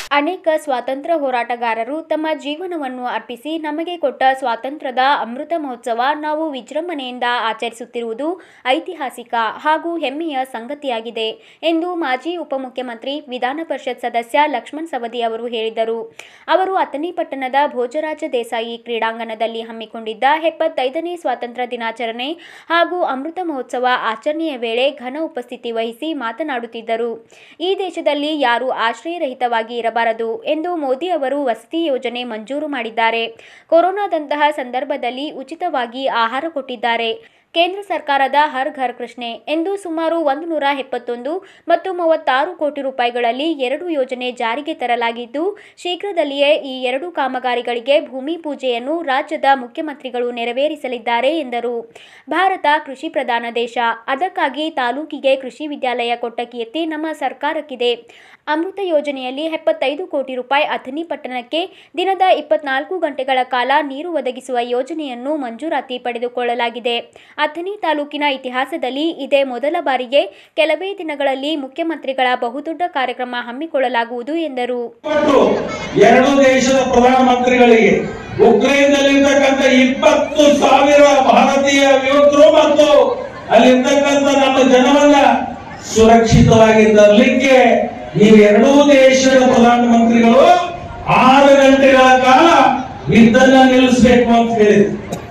ಅನೇಕ ಸ್ವಾತಂತ್ರ್ಯ ಹೋರಾಟಗಾರರು ತಮ್ಮ ಜೀವನವನ್ನು ಅರ್ಪಿಸಿ ನಮಗೆ ಕೊಟ್ಟ ಸ್ವಾತಂತ್ರ್ಯದ ಅಮೃತ ಮಹೋತ್ಸವ ನಾವು ವಿಜೃಂಭಣೆಯಿಂದ ಆಚರಿಸುತ್ತಿರುವುದು ಐತಿಹಾಸಿಕ ಹಾಗೂ ಹೆಮ್ಮೆಯ ಸಂಗತಿಯಾಗಿದೆ ಎಂದು ಮಾಜಿ ಉಪಮುಖ್ಯಮಂತ್ರಿ ವಿಧಾನ ಪರಿಷತ್ ಸದಸ್ಯ ಲಕ್ಷ್ಮಣ್ ಸವದಿ ಅವರು ಹೇಳಿದರು ಅವರು ಅಥಣಿ ಪಟ್ಟಣದ ಭೋಜರಾಜ ದೇಸಾಯಿ ಕ್ರೀಡಾಂಗಣದಲ್ಲಿ ಹಮ್ಮಿಕೊಂಡಿದ್ದ ಎಪ್ಪತ್ತೈದನೇ ಸ್ವಾತಂತ್ರ್ಯ ದಿನಾಚರಣೆ ಹಾಗೂ ಅಮೃತ ಮಹೋತ್ಸವ ಆಚರಣೆಯ ವೇಳೆ ಘನ ಉಪಸ್ಥಿತಿ ವಹಿಸಿ ಮಾತನಾಡುತ್ತಿದ್ದರು ಈ ದೇಶದಲ್ಲಿ ಯಾರೂ ಆಶ್ರಯರಹಿತವಾಗಿ ಇರಬಾರದು ಎಂದು ಮೋದಿ ಅವರು ವಸತಿ ಯೋಜನೆ ಮಂಜೂರು ಮಾಡಿದ್ದಾರೆ ಕೊರೋನಾದಂತಹ ಸಂದರ್ಭದಲ್ಲಿ ಉಚಿತವಾಗಿ ಆಹಾರ ಕೊಟ್ಟಿದ್ದಾರೆ ಕೇಂದ್ರ ಸರ್ಕಾರದ ಹರ್ ಘರ್ ಕೃಷ್ಣೆ ಎಂದು ಸುಮಾರು ಒಂದು ನೂರ ಎಪ್ಪತ್ತೊಂದು ಮತ್ತು ಮೂವತ್ತಾರು ಕೋಟಿ ರೂಪಾಯಿಗಳಲ್ಲಿ ಎರಡು ಯೋಜನೆ ಜಾರಿಗೆ ತರಲಾಗಿದ್ದು ಶೀಘ್ರದಲ್ಲಿಯೇ ಈ ಎರಡು ಕಾಮಗಾರಿಗಳಿಗೆ ಭೂಮಿ ಪೂಜೆಯನ್ನು ರಾಜ್ಯದ ಮುಖ್ಯಮಂತ್ರಿಗಳು ನೆರವೇರಿಸಲಿದ್ದಾರೆ ಎಂದರು ಭಾರತ ಕೃಷಿ ಪ್ರಧಾನ ದೇಶ ಅದಕ್ಕಾಗಿ ತಾಲೂಕಿಗೆ ಕೃಷಿ ವಿದ್ಯಾಲಯ ಕೊಟ್ಟ ಕೀರ್ತಿ ನಮ್ಮ ಸರ್ಕಾರಕ್ಕಿದೆ ಅಮೃತ ಯೋಜನೆಯಲ್ಲಿ ಎಪ್ಪತ್ತೈದು ಕೋಟಿ ರೂಪಾಯಿ ಅಥಣಿ ಪಟ್ಟಣಕ್ಕೆ ದಿನದ ಇಪ್ಪತ್ನಾಲ್ಕು ಗಂಟೆಗಳ ಕಾಲ ನೀರು ಒದಗಿಸುವ ಯೋಜನೆಯನ್ನು ಮಂಜೂರಾತಿ ಪಡೆದುಕೊಳ್ಳಲಾಗಿದೆ ಅಥಣಿ ತಾಲೂಕಿನ ಇತಿಹಾಸದಲ್ಲಿ ಇದೇ ಮೊದಲ ಬಾರಿಗೆ ಕೆಲವೇ ದಿನಗಳಲ್ಲಿ ಮುಖ್ಯಮಂತ್ರಿಗಳ ಬಹುದೊಡ್ಡ ಕಾರ್ಯಕ್ರಮ ಹಮ್ಮಿಕೊಳ್ಳಲಾಗುವುದು ಎಂದರು ಕೊಟ್ಟು ಎರಡು ದೇಶದ ಪ್ರಧಾನಮಂತ್ರಿಗಳಿಗೆ ಉಕ್ರೇನ್ದಲ್ಲಿರ್ತಕ್ಕಂಥ ಇಪ್ಪತ್ತು ಸಾವಿರ ಭಾರತೀಯ ಯುವಕರು ಮತ್ತು ಅಲ್ಲಿರ್ತಕ್ಕಂಥ ನಮ್ಮ ಜನವನ್ನ ಸುರಕ್ಷಿತವಾಗಿ ತರಲಿಕ್ಕೆ ಈ ಎರಡೂ ದೇಶದ ಪ್ರಧಾನಮಂತ್ರಿಗಳು ಆರು ಗಂಟೆಗಳ ಕಾಲ ಯುದ್ಧನ ನಿಲ್ಲಿಸಬೇಕು ಅಂತ ಹೇಳಿದ್ರು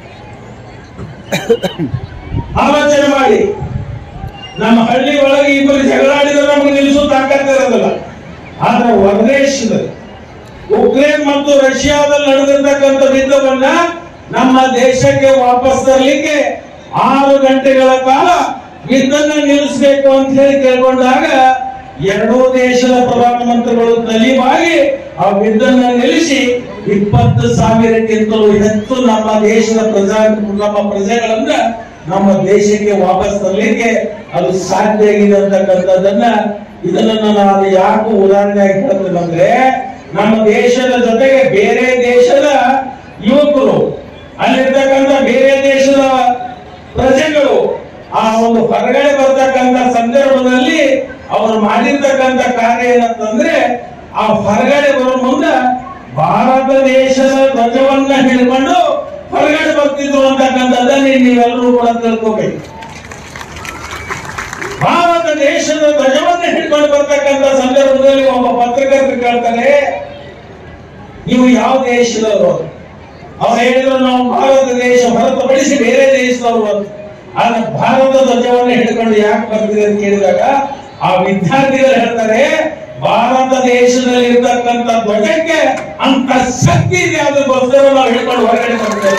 ಆಲೋಚನೆ ಮಾಡಿ ನಮ್ಮ ಹಳ್ಳಿ ಒಳಗೆ ಇಬ್ಬರು ಜಗಳಾಡಿದ್ರೆ ನಮಗೆ ನಿಲ್ಲಿಸೋ ತಾಕತ್ ಇರೋದಿಲ್ಲ ಆದ್ರೆ ಹೊರದೇಶದಲ್ಲಿ ಉಕ್ರೇನ್ ಮತ್ತು ರಷ್ಯಾದಲ್ಲಿ ನಡೆದಿರ್ತಕ್ಕಂಥ ಯುದ್ಧವನ್ನ ನಮ್ಮ ದೇಶಕ್ಕೆ ವಾಪಸ್ ತರಲಿಕ್ಕೆ ಆರು ಗಂಟೆಗಳ ಕಾಲ ಯುದ್ಧನ ನಿಲ್ಲಿಸಬೇಕು ಅಂತ ಹೇಳಿ ಕೇಳ್ಕೊಂಡಾಗ ಎರಡೂ ದೇಶದ ಪ್ರಧಾನಮಂತ್ರಿಗಳು ತಲಿವಾಗಿ ಆ ಯುದ್ಧನ ನಿಲ್ಲಿಸಿ ಇಪ್ಪತ್ತು ಸಾವಿರಕ್ಕಿಂತಲೂ ಹೆಚ್ಚು ನಮ್ಮ ದೇಶದ ಪ್ರಜಾ ನಮ್ಮ ಪ್ರಜೆಗಳನ್ನ ನಮ್ಮ ದೇಶಕ್ಕೆ ವಾಪಸ್ ತರಲಿಕ್ಕೆ ಅದು ಸಾಧ್ಯ ಆಗಿದೆ ಅಂತಕ್ಕಂಥದ್ದನ್ನ ಇದನ್ನ ನಾನು ಯಾಕೆ ಉದಾಹರಣೆಯಾಗಿ ಹೇಳ್ತೀನಿ ಅಂದ್ರೆ ನಮ್ಮ ದೇಶದ ಜೊತೆಗೆ ಬೇರೆ ದೇಶದ ಯುವಕರು ಅಲ್ಲಿರ್ತಕ್ಕಂಥ ಬೇರೆ ದೇಶದ ಪ್ರಜೆಗಳು ಆ ಒಂದು ಹೊರಗಡೆ ಬರ್ತಕ್ಕಂಥ ಸಂದರ್ಭದಲ್ಲಿ ಅವರು ಮಾಡಿರ್ತಕ್ಕಂಥ ಕಾರ್ಯ ಏನಂತಂದ್ರೆ ಆ ಹೊರಗಡೆ ಬರೋ ಮುಂದ ಭಾರತ ದೇಶದ ಧ್ವಜವನ್ನ ಹಿಡ್ಕೊಂಡು ಹೊರಗಡೆ ಬರ್ತಿದ್ರು ಅಂತಕ್ಕಂಥದ್ದನ್ನ ನೀವೆಲ್ಲರೂ ಕೂಡ ತಿಳ್ಕೋಬೇಕು ಭಾರತ ದೇಶದ ಧ್ವಜವನ್ನ ಹಿಡ್ಕೊಂಡು ಬರ್ತಕ್ಕಂಥ ಸಂದರ್ಭದಲ್ಲಿ ಒಬ್ಬ ಪತ್ರಕರ್ತರು ಕೇಳ್ತಾರೆ ನೀವು ಯಾವ ದೇಶದವರು ಅವ್ರು ಹೇಳಿದ್ರು ನಾವು ಭಾರತ ದೇಶ ಹೊರತುಪಡಿಸಿ ಬೇರೆ ದೇಶದವರು ಅಂತ ಆದ್ರೆ ಭಾರತ ಧ್ವಜವನ್ನ ಹಿಡ್ಕೊಂಡು ಯಾಕೆ ಬರ್ತೀರಿ ಅಂತ ಕೇಳಿದಾಗ ಆ ವಿದ್ಯಾರ್ಥಿಗಳು ಹೇಳ್ತಾರೆ ಭಾರತ ದೇಶದಲ್ಲಿ ಇರ್ತಕ್ಕಂಥ ಧ್ವಜಕ್ಕೆ ಅಂತ ಶಕ್ತಿ ಇದೆ ಅದಕ್ಕೋಸ್ಕರ ನಾವು ಹಿಡ್ಕೊಂಡು ಹೊರಗಡೆ ಬರ್ತೇವೆ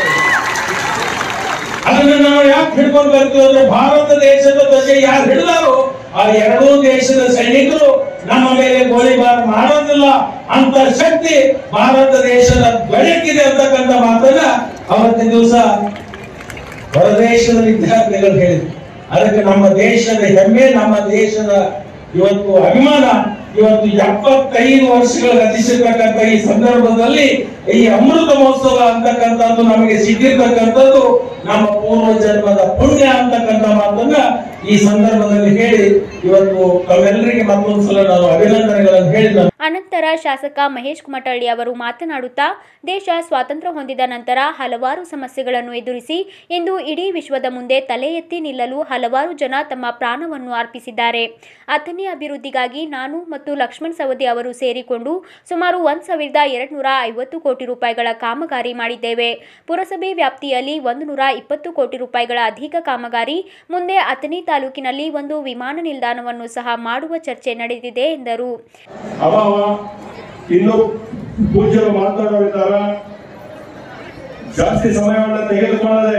ಅದನ್ನ ನಾವು ಯಾಕೆ ಹಿಡ್ಕೊಂಡು ಬರ್ತೀವಿ ಅಂದ್ರೆ ಭಾರತ ದೇಶದ ಧ್ವಜ ಯಾರು ಹಿಡಿದಾರೋ ಆ ಎರಡೂ ದೇಶದ ಸೈನಿಕರು ನಮ್ಮ ಮೇಲೆ ಗೋಲಿಬಾರ್ ಮಾಡೋದಿಲ್ಲ ಅಂತ ಶಕ್ತಿ ಭಾರತ ದೇಶದ ಧ್ವಜಕ್ಕಿದೆ ಅಂತಕ್ಕಂಥ ಮಾತನ್ನ ಅವತ್ತಿನ ದಿವಸ ಹೊರದೇಶದ ವಿದ್ಯಾರ್ಥಿಗಳು ಹೇಳಿದ್ರು ಅದಕ್ಕೆ ನಮ್ಮ ದೇಶದ ಹೆಮ್ಮೆ ನಮ್ಮ ದೇಶದ ಇವತ್ತು ಅಭಿಮಾನ ಇವತ್ತು ಎಪ್ಪತ್ತೈದು ವರ್ಷಗಳ ಗತಿಸಿರ್ತಕ್ಕಂಥ ಈ ಸಂದರ್ಭದಲ್ಲಿ ಈ ಅಮೃತ ಮಹೋತ್ಸವ ಅಂತಕ್ಕಂಥದ್ದು ನಮಗೆ ಸಿಕ್ಕಿರ್ತಕ್ಕಂಥದ್ದು ನಮ್ಮ ಪೂರ್ವ ಜನ್ಮದ ಪುಣ್ಯ ಅಂತಕ್ಕಂಥ ಮಾತನ್ನ ಈ ಸಂದರ್ಭದಲ್ಲಿ ಹೇಳಿ ಇವತ್ತು ತಮ್ಮೆಲ್ಲರಿಗೆ ಮತ್ತೊಂದ್ಸಲ ನಾನು ಅಭಿನಂದನೆಗಳನ್ನು ಹೇಳಿ ನಾನು ಅನಂತರ ಶಾಸಕ ಮಹೇಶ್ ಕುಮಟಳ್ಳಿ ಅವರು ಮಾತನಾಡುತ್ತಾ ದೇಶ ಸ್ವಾತಂತ್ರ್ಯ ಹೊಂದಿದ ನಂತರ ಹಲವಾರು ಸಮಸ್ಯೆಗಳನ್ನು ಎದುರಿಸಿ ಇಂದು ಇಡೀ ವಿಶ್ವದ ಮುಂದೆ ತಲೆ ಎತ್ತಿ ನಿಲ್ಲಲು ಹಲವಾರು ಜನ ತಮ್ಮ ಪ್ರಾಣವನ್ನು ಅರ್ಪಿಸಿದ್ದಾರೆ ಅಥಣಿ ಅಭಿವೃದ್ಧಿಗಾಗಿ ನಾನು ಮತ್ತು ಲಕ್ಷ್ಮಣ್ ಸವದಿ ಅವರು ಸೇರಿಕೊಂಡು ಸುಮಾರು ಒಂದು ಸಾವಿರದ ಎರಡುನೂರ ಐವತ್ತು ಕೋಟಿ ರೂಪಾಯಿಗಳ ಕಾಮಗಾರಿ ಮಾಡಿದ್ದೇವೆ ಪುರಸಭೆ ವ್ಯಾಪ್ತಿಯಲ್ಲಿ ಒಂದು ನೂರ ಇಪ್ಪತ್ತು ಕೋಟಿ ರೂಪಾಯಿಗಳ ಅಧಿಕ ಕಾಮಗಾರಿ ಮುಂದೆ ಅಥಣಿ ತಾಲೂಕಿನಲ್ಲಿ ಒಂದು ವಿಮಾನ ನಿಲ್ದಾಣವನ್ನು ಸಹ ಮಾಡುವ ಚರ್ಚೆ ನಡೆದಿದೆ ಎಂದರು ಅಭಾವ ಇನ್ನು ಪೂಜ್ಯರು ಮಾತನಾಡೋರಿದ್ದಾರ ಜಾಸ್ತಿ ಸಮಯವನ್ನು ತೆಗೆದುಕೊಳ್ಳದೆ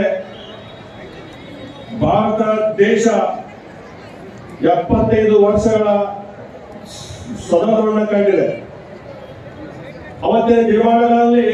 ಭಾರತ ದೇಶ ಎಪ್ಪತ್ತೈದು ವರ್ಷಗಳ ಸ್ವತಂತ್ರವನ್ನು ಕಂಡಿದೆ ಅವತ್ತಿನ ದಿನಮಾನಗಳಲ್ಲಿ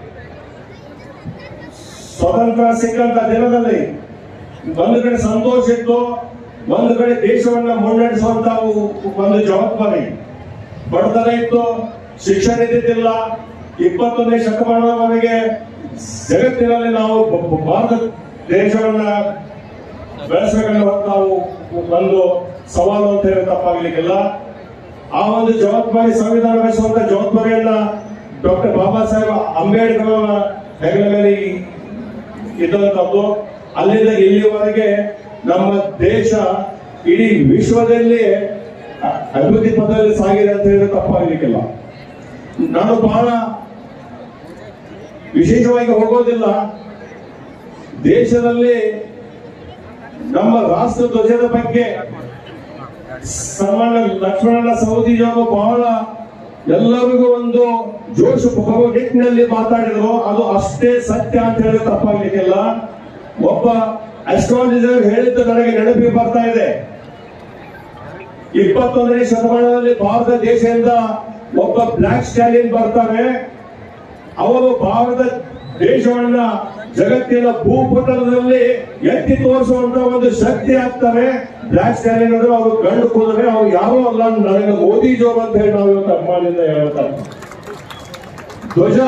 ಸ್ವತಂತ್ರ ಸಿಕ್ಕಂತ ದಿನದಲ್ಲಿ ಒಂದು ಕಡೆ ಸಂತೋಷ ಇತ್ತು ಒಂದು ಕಡೆ ದೇಶವನ್ನ ಮುನ್ನಡೆಸುವಂತ ಒಂದು ಜವಾಬ್ದಾರಿ ಬಡತನ ಇತ್ತು ಶಿಕ್ಷಣ ಇದ್ದಿದ್ದಿಲ್ಲ ಇಪ್ಪತ್ತೊಂದನೇ ಶತಮಾನದವರೆಗೆ ಜಗತ್ತಿನಲ್ಲಿ ನಾವು ಬ- ಬ- ಭಾರತ ದೇಶವನ್ನ ಬೆಳೆಸಬೇಕನ್ನುವಂತ ನಾವು ಒಂದು ಸವಾಲು ಅಂತ ಹೇಳಿ ತಪ್ಪಾಗ್ಲಿಕ್ಕಿಲ್ಲ ಆ ಒಂದು ಜವಾಬ್ದಾರಿ ಸಂವಿಧಾನ ರಚಿಸುವಂತ ಜವಾಬ್ದಾರಿಯನ್ನ ಡಾಕ್ಟರ್ ಬಾಬಾ ಸಾಹೇಬ್ ಅಂಬೇಡ್ಕರ್ ಅವರ ಹೆಗಲ ಮೇಲೆ ಈ- ಇದ್ದಂಥದ್ದು ಅಲ್ಲಿಂದ ಇಲ್ಲಿವರೆಗೆ ನಮ್ಮ ದೇಶ ಇಡೀ ವಿಶ್ವದಲ್ಲಿ ಅ- ಅಭಿವೃದ್ಧಿ ಪಥದಲ್ಲಿ ಸಾಗಿದೆ ಅಂತ ಹೇಳಿದ್ರೆ ತಪ್ಪಾಗಲಿಕ್ಕಿಲ್ಲ ನಾನು ಬಹಳ ವಿಶೇಷವಾಗಿ ಹೋಗೋದಿಲ್ಲ ದೇಶದಲ್ಲಿ ನಮ್ಮ ರಾಷ್ಟ್ರ ಧ್ವಜದ ಬಗ್ಗೆ ಸನ್ಮಾನ ಲಕ್ಷ್ಮಣನ ಸೌದಿಯವರು ಬಹಳ ಎಲ್ಲರಿಗೂ ಒಂದು ಜೋಶು ಬರುವ ನಿಟ್ಟಿನಲ್ಲಿ ಮಾತಾಡಿದ್ರು ಅದು ಅಷ್ಟೇ ಸತ್ಯ ಅಂತ ಹೇಳಿದ್ರೆ ತಪ್ಪಾಗ್ಲಿಕ್ಕಿಲ್ಲ ಒಬ್ಬ ಅಸ್ಟ್ರಾಲಜರ್ ಹೇಳಿದ್ದು ನನಗೆ ನೆನಪಿಗೆ ಬರ್ತಾ ಇದೆ ಇಪ್ಪತ್ತೊಂದನೇ ಶತಮಾನದಲ್ಲಿ ಭಾರತ ದೇಶದಿಂದ ಒಬ್ಬ ಬ್ಲಾಕ್ ಸ್ಟಾಲಿನ್ ಬರ್ತಾರೆ ಅವರು ಭಾರತ ದೇಶವನ್ನ ಜಗತ್ತಿನ ಭೂಪಟಲದಲ್ಲಿ ಎತ್ತಿ ತೋರಿಸುವಂತ ಒಂದು ಶಕ್ತಿ ಆಗ್ತಾರೆ ಬ್ಲಾಕ್ ಸ್ಟಾಲಿನ್ ಅಂದ್ರೆ ಅವರು ಗಂಡು ಕೂದರೆ ಅವ್ರು ಯಾರೋ ಅಲ್ಲ ನನಗೆ ಮೋದಿಜೋರು ಅಂತ ಹೇಳಿ ನಾವು ಇವತ್ತು ಅಭಿಮಾನದಿಂದ ಹೇಳ್ತಾರೆ ಧ್ವಜ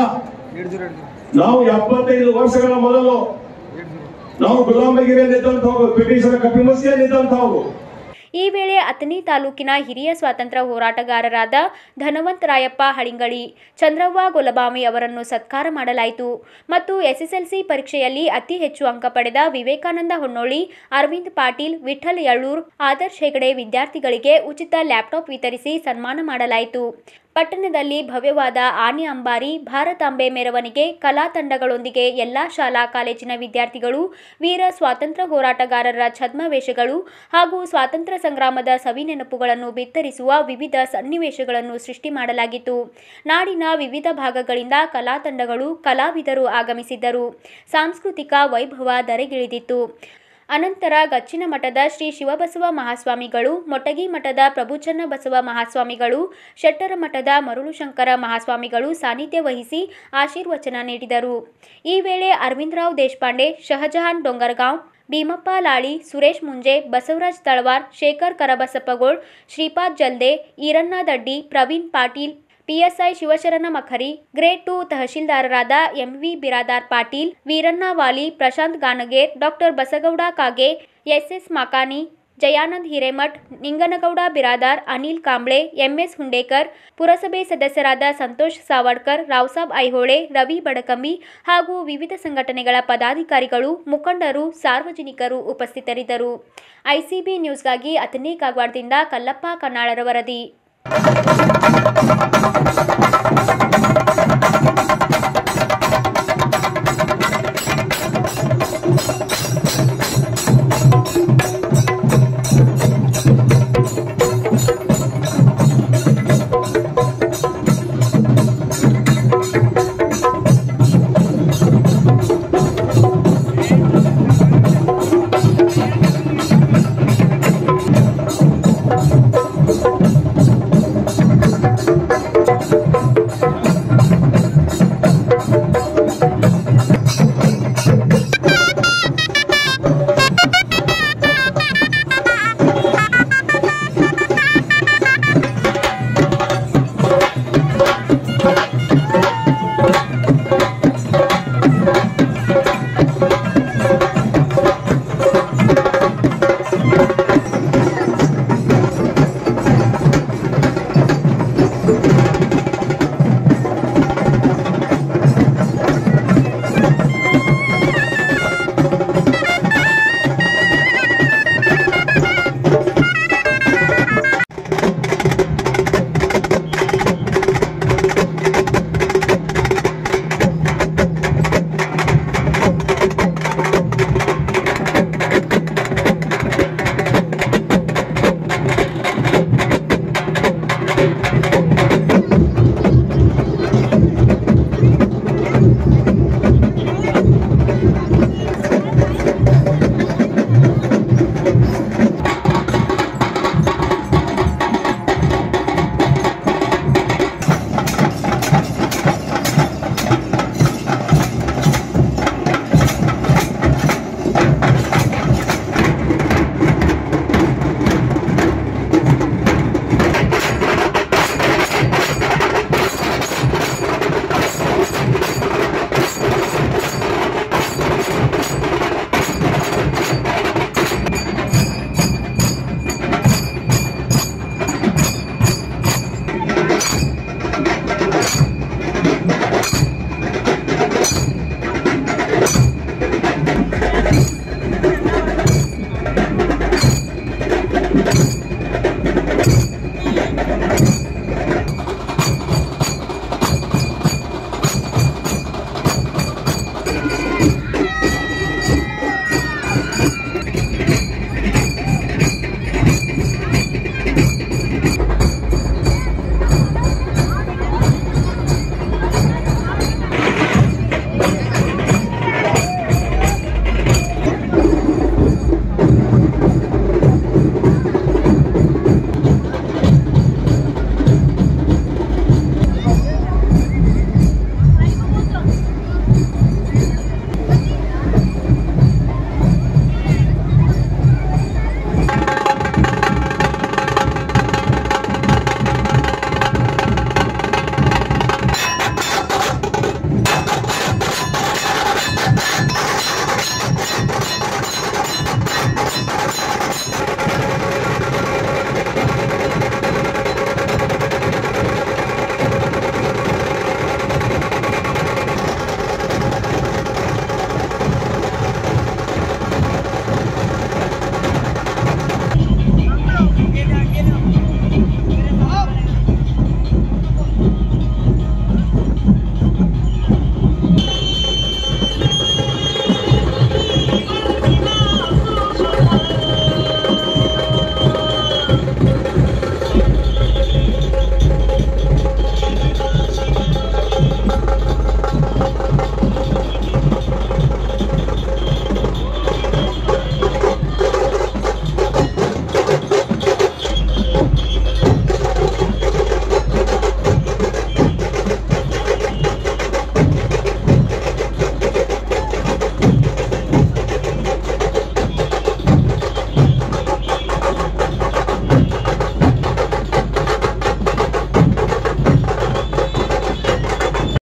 ನಾವು ಎಪ್ಪತ್ತೈದು ವರ್ಷಗಳ ಮೊದಲು ನಾವು ಗುಲಾಮಗಿರಿಯಲ್ಲಿದ್ದಂಥವ್ರು ಬ್ರಿಟಿಷರ ಕಪಿಮುಷ್ಟಿಯಲ್ಲಿದ್ದಂಥವ್ರು ಈ ವೇಳೆ ಅಥಣಿ ತಾಲೂಕಿನ ಹಿರಿಯ ಸ್ವಾತಂತ್ರ್ಯ ಹೋರಾಟಗಾರರಾದ ಧನವಂತ ರಾಯಪ್ಪ ಹಳಿಂಗಳಿ ಚಂದ್ರವ್ವ ಗೊಲಬಾಮಿ ಅವರನ್ನು ಸತ್ಕಾರ ಮಾಡಲಾಯಿತು ಮತ್ತು ಎಸ್ಎಸ್ಎಲ್ಸಿ ಪರೀಕ್ಷೆಯಲ್ಲಿ ಅತಿ ಹೆಚ್ಚು ಅಂಕ ಪಡೆದ ವಿವೇಕಾನಂದ ಹೊನ್ನೋಳಿ ಅರವಿಂದ್ ಪಾಟೀಲ್ ವಿಠಲ್ ಯಳ್ಳೂರ್ ಆದರ್ಶ್ ಹೆಗಡೆ ವಿದ್ಯಾರ್ಥಿಗಳಿಗೆ ಉಚಿತ ಲ್ಯಾಪ್ಟಾಪ್ ವಿತರಿಸಿ ಸನ್ಮಾನ ಮಾಡಲಾಯಿತು ಪಟ್ಟಣದಲ್ಲಿ ಭವ್ಯವಾದ ಆನೆ ಅಂಬಾರಿ ಭಾರತಾಂಬೆ ಮೆರವಣಿಗೆ ಕಲಾ ತಂಡಗಳೊಂದಿಗೆ ಎಲ್ಲಾ ಶಾಲಾ ಕಾಲೇಜಿನ ವಿದ್ಯಾರ್ಥಿಗಳು ವೀರ ಸ್ವಾತಂತ್ರ್ಯ ಹೋರಾಟಗಾರರ ಛದ್ಮವೇಷಗಳು ಹಾಗೂ ಸ್ವಾತಂತ್ರ್ಯ ಸಂಗ್ರಾಮದ ಸವಿನೆನಪುಗಳನ್ನು ಬಿತ್ತರಿಸುವ ವಿವಿಧ ಸನ್ನಿವೇಶಗಳನ್ನು ಸೃಷ್ಟಿ ಮಾಡಲಾಗಿತ್ತು ನಾಡಿನ ವಿವಿಧ ಭಾಗಗಳಿಂದ ಕಲಾ ತಂಡಗಳು ಕಲಾವಿದರು ಆಗಮಿಸಿದ್ದರು ಸಾಂಸ್ಕೃತಿಕ ವೈಭವ ಧರೆಗಿಳಿದಿತ್ತು ಅನಂತರ ಗಚ್ಚಿನ ಮಠದ ಶ್ರೀ ಶಿವಬಸವ ಮಹಾಸ್ವಾಮಿಗಳು ಮೊಟಗಿ ಮಠದ ಪ್ರಭುಚನ್ನ ಬಸವ ಮಹಾಸ್ವಾಮಿಗಳು ಶೆಟ್ಟರ ಮಠದ ಮರುಳುಶಂಕರ ಮಹಾಸ್ವಾಮಿಗಳು ಸಾನ್ನಿಧ್ಯ ವಹಿಸಿ ಆಶೀರ್ವಚನ ನೀಡಿದರು ಈ ವೇಳೆ ಅರವಿಂದರಾವ್ Deshpande Shahjahan ಡೊಂಗರ್ಗಾಂವ್ Bhimappa Lali Suresh Munje Basavaraj Talawar Shekhar Karabasappagol Shripad Jalde Eeranna Daddi Praveen Patil PSI Shivasharana Makhari grade two ತಹಶೀಲ್ದಾರರಾದ M V Biradar Patil Veeranna Wali Prashanth Ganager doctor Basagowda Kage S S Makani Jayanand Hiremath Ninganagowda Biradar Anil Kamble M S Hundekar ಪುರಸಭೆ ಸದಸ್ಯರಾದ ಸಂತೋಷ್ ಸಾವಡ್ಕರ್ ರಾವ್ಸಾಬ್ ಐಹೊಳೆ ರವಿ ಬಡಕಂಬಿ ಹಾಗೂ ವಿವಿಧ ಸಂಘಟನೆಗಳ ಪದಾಧಿಕಾರಿಗಳು ಮುಖಂಡರು ಸಾರ್ವಜನಿಕರು ಉಪಸ್ಥಿತರಿದ್ದರು ಐಸಿಬಿ ನ್ಯೂಸ್ಗಾಗಿ ಅಥಣಿ ಕಾಗವಾಡದಿಂದ ಕಲ್ಲಪ್ಪ ಕನ್ನಾಳರ ವರದಿ